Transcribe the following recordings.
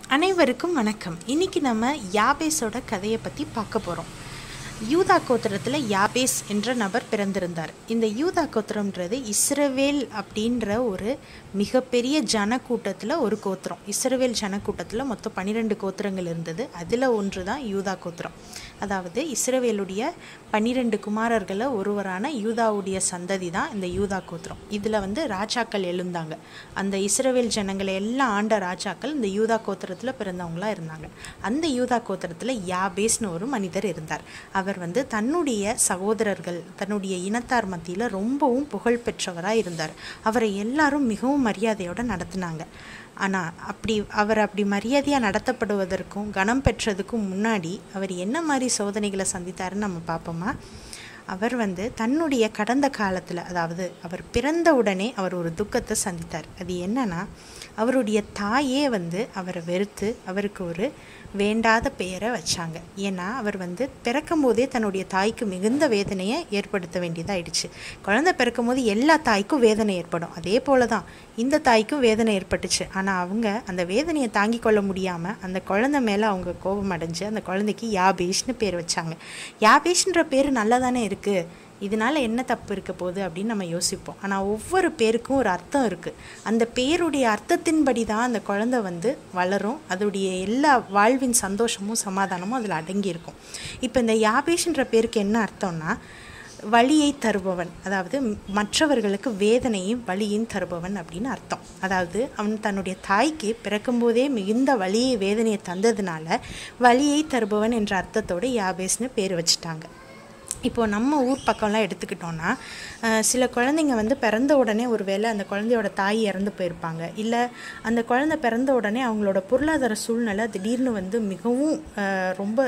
அனைவருக்கும் வணக்கம் இன்னைக்கு நம்ம யாபேஸோட கதையை பற்றி பார்க்க போகிறோம் யூதா கோத்திரத்தில் யாபேஸ் என்ற நபர் பிறந்திருந்தார் இந்த யூதா கோத்திரம்ன்றது இஸ்ரவேல் அப்படின்ற ஒரு மிகப்பெரிய ஜனக்கூட்டத்தில் ஒரு கோத்திரம் இஸ்ரவேல் ஜனக்கூட்டத்தில் மொத்தம் பன்னிரெண்டு கோத்திரங்கள் இருந்தது அதில் ஒன்று தான் யூதா கோத்திரம் அதாவது இஸ்ரவேலுடைய பன்னிரெண்டு குமாரர்களில் ஒருவரான யூதாவுடைய சந்ததி தான் இந்த யூதா கோத்திரம் இதில் வந்து ராஜாக்கள் எழுந்தாங்க அந்த இஸ்ரவேல் ஜனங்களை எல்லாம் ஆண்ட ராஜாக்கள் இந்த யூதா கோத்திரத்தில் பிறந்தவங்களா இருந்தாங்க அந்த யூதா கோத்திரத்தில் யாபேஸ்னு ஒரு மனிதர் இருந்தார் அவர் வந்து தன்னுடைய சகோதரர்கள் தன்னுடைய இனத்தார் மத்தியில் ரொம்பவும் புகழ் பெற்றவராக இருந்தார் அவரை எல்லாரும் மிகவும் மரியாதையோடு நடத்தினாங்க ஆனால் அப்படி அவர் அப்படி மரியாதையாக நடத்தப்படுவதற்கும் கனம் பெற்றதுக்கும் முன்னாடி அவர் என்ன மாதிரி சோதனைகளை சந்தித்தாருன்னு நம்ம பார்ப்போமா அவர் வந்து தன்னுடைய கடந்த காலத்தில் அதாவது அவர் பிறந்த உடனே அவர் ஒரு துக்கத்தை சந்தித்தார் அது என்னன்னா அவருடைய தாயே வந்து அவரை வெறுத்து அவருக்கு ஒரு வேண்டாத பெயரை வச்சாங்க ஏன்னா அவர் வந்து பிறக்கும் போதே தன்னுடைய தாய்க்கு மிகுந்த வேதனையை ஏற்படுத்த வேண்டியதாயிடுச்சு குழந்தை பிறக்கும் போது எல்லா தாய்க்கும் வேதனை ஏற்படும் அதே போல தான் இந்த தாய்க்கும் வேதனை ஏற்பட்டுச்சு ஆனால் அவங்க அந்த வேதனையை தாங்கி கொள்ள முடியாமல் அந்த குழந்தை மேலே அவங்க கோபம் அடைஞ்சு அந்த குழந்தைக்கு யாபேஷ்னு பேர் வச்சாங்க யாபேஷ்ன்ற பேர் நல்லா தானே இருக்குது இதனால் என்ன தப்பு இருக்க போகுது அப்படின்னு நம்ம யோசிப்போம் ஆனால் ஒவ்வொரு பேருக்கும் ஒரு அர்த்தம் இருக்குது அந்த பேருடைய அர்த்தத்தின்படி தான் அந்த குழந்தை வந்து வளரும் அதோடைய எல்லா வாழ்வின் சந்தோஷமும் சமாதானமும் அதில் அடங்கியிருக்கும் இப்போ இந்த யாபேஷ்ன்ற பேருக்கு என்ன அர்த்தம்னா வழியை தருபவன் அதாவது மற்றவர்களுக்கு வேதனையும் வழியும் தருபவன் அப்படின்னு அர்த்தம் அதாவது அவன் தன்னுடைய தாய்க்கு பிறக்கும்போதே மிகுந்த வழியை வேதனையை தந்ததுனால வழியை தருபவன் என்ற அர்த்தத்தோடு யாபேஸ்னு பேர் வச்சுட்டாங்க இப்போது நம்ம ஊர் பக்கம்லாம் எடுத்துக்கிட்டோன்னா சில குழந்தைங்க வந்து பிறந்த உடனே ஒரு வேளை அந்த குழந்தையோட தாய் இறந்து போயிருப்பாங்க இல்லை அந்த குழந்தை பிறந்த உடனே அவங்களோட பொருளாதார சூழ்நிலை திடீர்னு வந்து மிகவும் ரொம்ப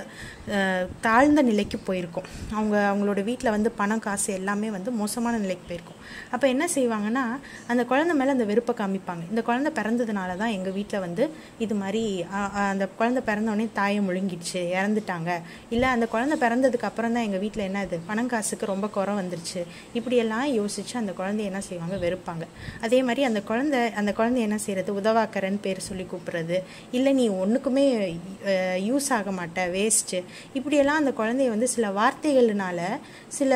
தாழ்ந்த நிலைக்கு போயிருக்கும் அவங்க அவங்களோட வீட்டில் வந்து பணம் காசு எல்லாமே வந்து மோசமான நிலைக்கு போயிருக்கும் அப்போ என்ன செய்வாங்கன்னா அந்த குழந்தை மேலே அந்த வெறுப்பை காமிப்பாங்க இந்த குழந்தை பிறந்ததுனால தான் எங்கள் வீட்டில் வந்து இது மாதிரி அந்த குழந்தை பிறந்தோடனே தாயை முழுங்கிடுச்சு இறந்துட்டாங்க இல்லை அந்த குழந்தை பிறந்ததுக்கு அப்புறம் தான் எங்கள் வீட்டில் என்ன இது பணம் காசுக்கு ரொம்ப குறை வந்துருச்சு இப்படியெல்லாம் யோசித்து அந்த குழந்தைய என்ன செய்வாங்க வெறுப்பாங்க அதே மாதிரி அந்த குழந்தை அந்த குழந்தை என்ன செய்கிறது உதவாக்கரன்னு பேர் சொல்லி கூப்பிட்றது இல்லை நீ ஒன்றுக்குமே யூஸ் ஆக மாட்ட வேஸ்ட்டு இப்படியெல்லாம் அந்த குழந்தைய வந்து சில வார்த்தைகளினால சில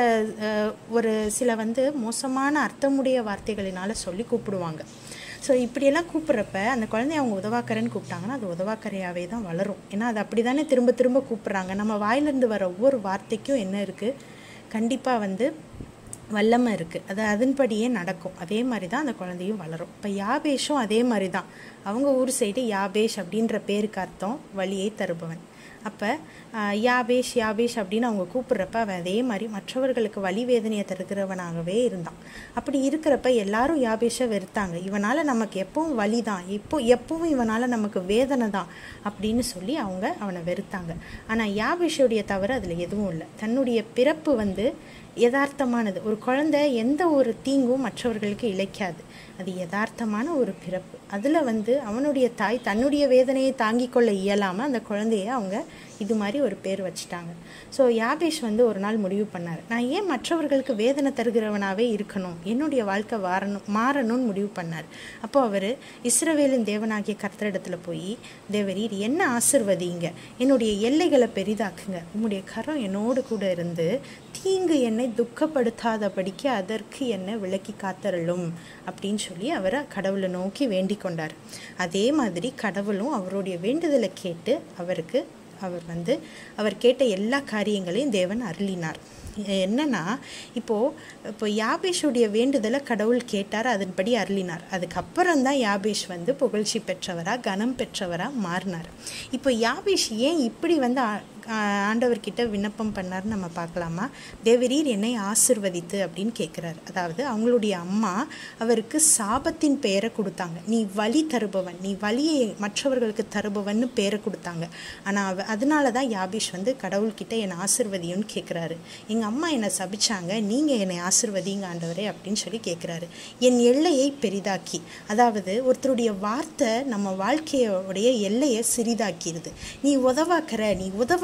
ஒரு சில வந்து மோசமான அர்த்தமுடைய வார்த்தைகளினால சொல்லி கூப்பிடுவாங்க ஸோ இப்படியெல்லாம் கூப்பிட்றப்ப அந்த குழந்தைய அவங்க உதவாக்கரன்னு கூப்பிட்டாங்கன்னா அது உதவாக்கரையாகவே தான் வளரும் ஏன்னா அது அப்படி தானே திரும்ப திரும்ப கூப்பிட்றாங்க நம்ம வாயிலிருந்து வர ஒவ்வொரு வார்த்தைக்கும் என்ன இருக்குது கண்டிப்பாக வந்து வல்லமை இருக்குது அது அதன்படியே நடக்கும் அதே மாதிரி தான் அந்த குழந்தையும் வளரும் இப்போ யாபேஷும் அதே மாதிரி தான் அவங்க ஊர் சைடு யாபேஷ் அப்படின்ற பேருக்கு அர்த்தம் வழியை தருபவன் அப்போ யாபேஷ் யாபேஷ் அப்படின்னு அவங்க கூப்பிட்றப்ப அவன் அதே மாதிரி மற்றவர்களுக்கு வழி வேதனையை தருகிறவனாகவே இருந்தான் அப்படி இருக்கிறப்ப எல்லாரும் யாபேஷை வெறுத்தாங்க இவனால் நமக்கு எப்பவும் வலி தான் எப்போ எப்பவும் இவனால் நமக்கு வேதனை தான் அப்படின்னு சொல்லி அவங்க அவனை வெறுத்தாங்க ஆனால் யாபேஷுடைய தவறு அதில் எதுவும் இல்லை தன்னுடைய பிறப்பு வந்து யதார்த்தமானது ஒரு குழந்தை எந்த ஒரு தீங்கும் மற்றவர்களுக்கு இழைக்காது அது யதார்த்தமான ஒரு பிறப்பு அதில் வந்து அவனுடைய தாய் தன்னுடைய வேதனையை தாங்கிக் கொள்ள இயலாமல் அந்த குழந்தைய அவங்க இது மாதிரி ஒரு பேர் வச்சுட்டாங்க ஸோ யாபேஷ் வந்து ஒரு நாள் முடிவு பண்ணார் நான் ஏன் மற்றவர்களுக்கு வேதனை தருகிறவனாகவே இருக்கணும் என்னுடைய வாழ்க்கை வாரணும் மாறணும்னு முடிவு பண்ணார் அப்போ அவர் இஸ்ரவேலின் தேவனாகிய கர்த்தரிடத்தில் போய் தேவரீர் என்ன ஆசிர்வதிங்க என்னுடைய எல்லைகளை பெரிதாக்குங்க உங்களுடைய கரம் என்னோடு கூட இருந்து தீங்கு என்னை துக்கப்படுத்தாதபடிக்கு அதற்கு என்னை விலக்கி காத்தரலும் அப்படின்னு சொல்லி அவரை கடவுளை நோக்கி வேண்டிக் கொண்டார் அதே மாதிரி கடவுளும் அவருடைய வேண்டுதலை கேட்டு அவருக்கு அவர் வந்து அவர் கேட்ட எல்லா காரியங்களையும் தேவன் அருளினார் என்னன்னா இப்போது இப்போ யாபேஷுடைய வேண்டுதலை கடவுள் கேட்டார் அதன்படி அருளினார் அதுக்கப்புறம் தான் யாபேஷ் வந்து புகழ்ச்சி பெற்றவராக கனம் பெற்றவராக மாறினார் இப்போ யாபேஷ் ஏன் இப்படி வந்து ஆண்டவர்கிட்ட விண்ணப்பம் பண்ணார்னு நம்ம பார்க்கலாமா தேவரீர் என்னை ஆசிர்வதித்து அப்படின்னு கேட்குறாரு அதாவது அவங்களுடைய அம்மா அவருக்கு சாபத்தின் பெயரை கொடுத்தாங்க நீ வழி தருபவன் நீ வழியை மற்றவர்களுக்கு தருபவன்னு பேரை கொடுத்தாங்க ஆனால் அதனால தான் யாபிஷ் வந்து கடவுள்கிட்ட என்னை ஆசிர்வதியும்னு கேட்குறாரு எங்கள் அம்மா என்னை சபிச்சாங்க நீங்கள் என்னை ஆசிர்வதிங்க ஆண்டவரே அப்படின்னு சொல்லி கேட்குறாரு என் எல்லையை பெரிதாக்கி அதாவது ஒருத்தருடைய வார்த்தை நம்ம வாழ்க்கையோடைய எல்லையை சிறிதாக்கிடுது நீ உதவாக்கிற நீ உதவ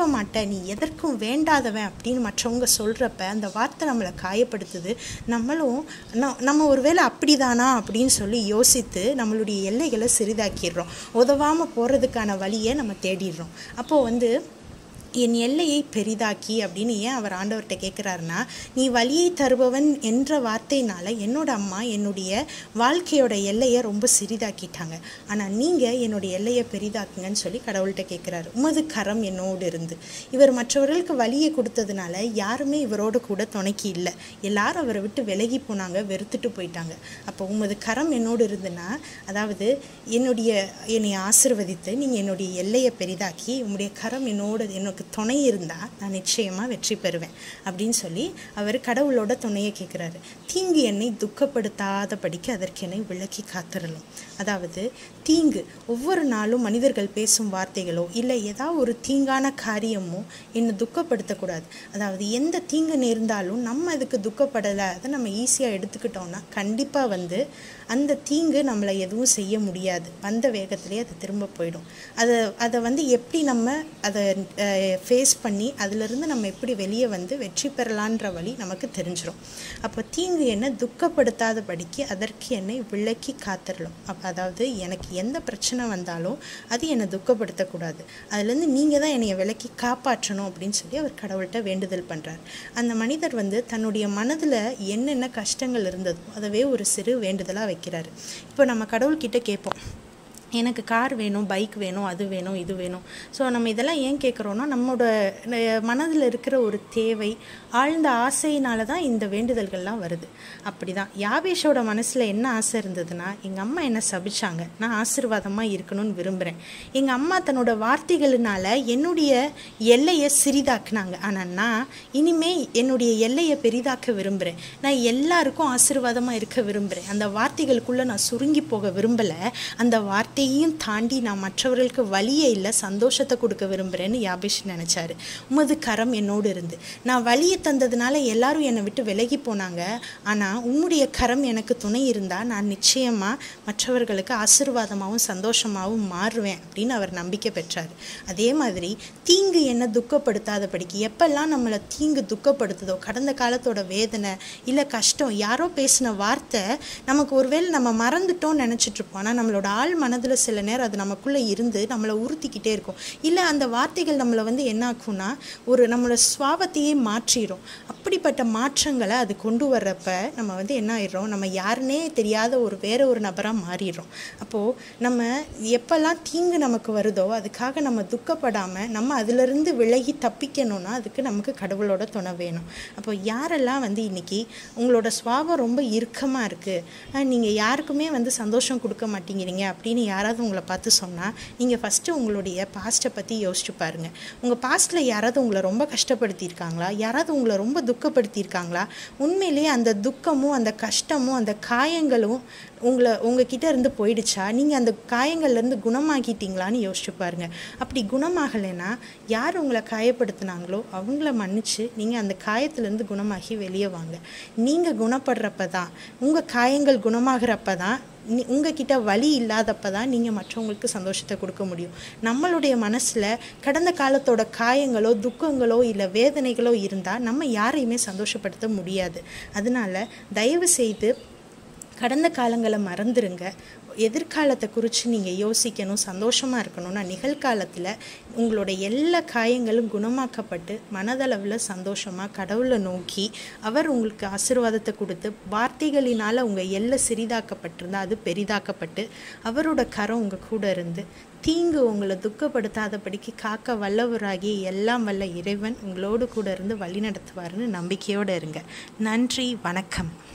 மாட்ட நீ எதற்கும் வேண்டாதவன் அப்படின்னு மற்றவங்க சொல்கிறப்ப அந்த வார்த்தை நம்மளை காயப்படுத்துது நம்மளும் ந- நம்ம ஒருவேளை அப்படிதானா அப்படின்னு சொல்லி யோசித்து நம்மளுடைய எல்லைகளை சிறிதாக்கிடுறோம் உதவாமல் போகிறதுக்கான வழியை நம்ம தேடிடுறோம் அப்போது வந்து என் எல்லையை பெரிதாக்கி அப்படின்னு ஏன் அவர் ஆண்டவர்கிட்ட கேட்குறாருன்னா நீ வழியை தருபவன் என்ற வார்த்தையினால என்னோட அம்மா என்னுடைய வாழ்க்கையோட எல்லையை ரொம்ப சிறிதாக்கிட்டாங்க ஆனால் நீங்கள் என்னுடைய எல்லையை பெரிதாக்குங்கன்னு சொல்லி கடவுள்கிட்ட கேட்குறாரு உமது கரம் என்னோடு இருந்து இவர் மற்றவர்களுக்கு வழியை கொடுத்ததுனால யாருமே இவரோட கூட துணைக்கு இல்லை எல்லாரும் அவரை விட்டு விலகி போனாங்க வெறுத்துட்டு போயிட்டாங்க அப்போ உமது கரம் என்னோடு இருந்துன்னா அதாவது என்னுடைய என்னை ஆசிர்வதித்து நீங்கள் என்னுடைய எல்லையை பெரிதாக்கி உம்முடைய கரம் என்னோட எனக்கு துணை இருந்தால் நான் நிச்சயமாக வெற்றி பெறுவேன் அப்படின்னு சொல்லி அவர் கடவுளோட துணையை கேட்குறாரு தீங்கு என்னை துக்கப்படுத்தாதபடிக்கு அதற்கு என்னை விலக்கி காத்திரலும் அதாவது தீங்கு ஒவ்வொரு நாளும் மனிதர்கள் பேசும் வார்த்தைகளோ இல்லை ஏதாவது ஒரு தீங்கான காரியமோ என்னை துக்கப்படுத்தக்கூடாது அதாவது எந்த தீங்கு நேர்ந்தாலும் நம்ம அதுக்கு துக்கப்படலை அதை நம்ம ஈஸியாக எடுத்துக்கிட்டோம்னா கண்டிப்பாக வந்து அந்த தீங்கு நம்மளை எதுவும் செய்ய முடியாது வந்த வேகத்திலே அது திரும்ப போயிடும் அதை அதை வந்து எப்படி நம்ம அதை ஃபேஸ் பண்ணி அதிலிருந்து நம்ம எப்படி வெளியே வந்து வெற்றி பெறலான்ற வழி நமக்கு தெரிஞ்சிடும் அப்போ தீங்கு என்னை துக்கப்படுத்தாதபடிக்கு அதற்கு என்னை விலக்கி காத்திரலும் அப்போ அதாவது எனக்கு எந்த பிரச்சனை வந்தாலும் அது என்னை துக்கப்படுத்தக்கூடாது அதுலேருந்து நீங்கள் தான் என்னைய விலக்கி காப்பாற்றணும் அப்படின்னு சொல்லி அவர் கடவுள்கிட்ட வேண்டுதல் பண்ணுறார் அந்த மனிதர் வந்து தன்னுடைய மனதில் என்னென்ன கஷ்டங்கள் இருந்ததோ அதவே ஒரு சிறு வேண்டுதலாக வைக்கிறாரு இப்போ நம்ம கடவுள்கிட்ட கேட்போம் எனக்கு கார் வேணும் பைக் வேணும் அது வேணும் இது வேணும் ஸோ நம்ம இதெல்லாம் ஏன் கேட்குறோன்னா நம்மளோட மனதில் இருக்கிற ஒரு தேவை ஆழ்ந்த ஆசையினால தான் இந்த வேண்டுதல்கள்லாம் வருது அப்படி தான் யாபேஷோட மனசில் என்ன ஆசை இருந்ததுன்னா எங்கள் அம்மா என்ன சபிச்சாங்க நான் ஆசீர்வாதமாக இருக்கணும்னு விரும்புகிறேன் எங்கள் அம்மா தன்னோட வார்த்தைகளினால என்னுடைய எல்லையை சிறிதாக்குனாங்க ஆனால் நான் இனிமே என்னுடைய எல்லையை பெரிதாக்க விரும்புகிறேன் நான் எல்லாருக்கும் ஆசீர்வாதமாக இருக்க விரும்புகிறேன் அந்த வார்த்தைகளுக்குள்ளே நான் சுருங்கி போக விரும்பலை அந்த வார்த்தையையும் தாண்டி நான் மற்றவர்களுக்கு வழியே இல்லை சந்தோஷத்தை கொடுக்க விரும்புகிறேன்னு யாபேஷ் நினச்சாரு உமது கரம் என்னோடு இருந்து நான் வழியை தந்ததுனால எல்லாரும் என்னை விட்டு விலகி போனாங்க ஆனால் உம்முடைய கரம் எனக்கு துணை இருந்தால் நான் நிச்சயமாக மற்றவர்களுக்கு ஆசீர்வாதமாகவும் சந்தோஷமாகவும் மாறுவேன் அப்படின்னு அவர் நம்பிக்கை பெற்றார் அதே மாதிரி தீங்கு என்ன துக்கப்படுத்தாதபடிக்கு எப்பெல்லாம் நம்மளை தீங்கு துக்கப்படுத்துதோ கடந்த காலத்தோட வேதனை இல்லை கஷ்டம் யாரோ பேசின வார்த்தை நமக்கு ஒருவேளை நம்ம மறந்துட்டோம்னு நினச்சிட்டு இருப்போம் ஆனால் நம்மளோட ஆள் மனதில் சில நேரம் அது நமக்குள்ளே இருந்து நம்மளை உறுத்திக்கிட்டே இருக்கும் இல்லை அந்த வார்த்தைகள் நம்மளை வந்து என்ன ஆக்கும்னா ஒரு நம்மளோட சுவாபத்தையே மாற்றிடும் அப்படிப்பட்ட மாற்றங்களை அது கொண்டு வர்றப்ப நம்ம வந்து என்ன ஆயிடுறோம் நம்ம யாருன்னே தெரியாத ஒரு வேற ஒரு நபராக மாறிடுறோம் அப்போது நம்ம எப்பெல்லாம் தீங்கு நமக்கு வருதோ அதுக்காக நம்ம துக்கப்படாமல் நம்ம அதிலிருந்து விலகி தப்பிக்கணும்னா அதுக்கு நமக்கு கடவுளோட துணை வேணும் அப்போ யாரெல்லாம் வந்து இன்னைக்கு உங்களோட சுவாபம் ரொம்ப இறுக்கமாக இருக்குது நீங்கள் யாருக்குமே வந்து சந்தோஷம் கொடுக்க மாட்டேங்கிறீங்க அப்படின்னு யாராவது உங்களை பார்த்து சொன்னால் நீங்கள் ஃபஸ்ட்டு உங்களுடைய பாஸ்ட்டை பற்றி யோசிச்சு பாருங்கள் உங்கள் பாஸ்ட்டில் யாராவது உங்களை ரொம்ப கஷ்டப்படுத்தியிருக்காங்களா யாராவது உங்களை ரொம்ப துக்கப்படுத்தியிருக்காங்களா உண்மையிலேயே அந்த துக்கமும் அந்த கஷ்டமும் அந்த காயங்களும் உங்களை உங்ககிட்ட இருந்து போயிடுச்சா நீங்கள் அந்த காயங்கள்லேருந்து குணமாக்கிட்டீங்களான்னு யோசிச்சு பாருங்க அப்படி குணமாகலைன்னா யார் உங்களை காயப்படுத்துனாங்களோ அவங்கள மன்னிச்சு நீங்கள் அந்த காயத்துலேருந்து குணமாகி வெளியே வாங்க நீங்கள் குணப்படுறப்ப தான் உங்கள் காயங்கள் குணமாகிறப்ப தான் நீ உங்ககிட்ட வழி இல்லாதப்ப தான் நீங்கள் மற்றவங்களுக்கு சந்தோஷத்தை கொடுக்க முடியும் நம்மளுடைய மனசில் கடந்த காலத்தோட காயங்களோ துக்கங்களோ இல்லை வேதனைகளோ இருந்தால் நம்ம யாரையுமே சந்தோஷப்படுத்த முடியாது அதனால தயவு செய்து கடந்த காலங்களை மறந்துருங்க எதிர்காலத்தை குறித்து நீங்கள் யோசிக்கணும் சந்தோஷமாக இருக்கணும்னா நிகழ்காலத்தில் உங்களோட எல்லா காயங்களும் குணமாக்கப்பட்டு மனதளவில் சந்தோஷமாக கடவுளை நோக்கி அவர் உங்களுக்கு ஆசீர்வாதத்தை கொடுத்து வார்த்தைகளினால் உங்கள் எல்லை சிறிதாக்கப்பட்டிருந்தால் அது பெரிதாக்கப்பட்டு அவரோட கரம் உங்கள் கூட இருந்து தீங்கு உங்களை துக்கப்படுத்தாதபடிக்கு காக்க வல்லவராகிய எல்லாம் வல்ல இறைவன் உங்களோடு கூட இருந்து வழி நடத்துவாருன்னு நம்பிக்கையோடு இருங்க நன்றி வணக்கம்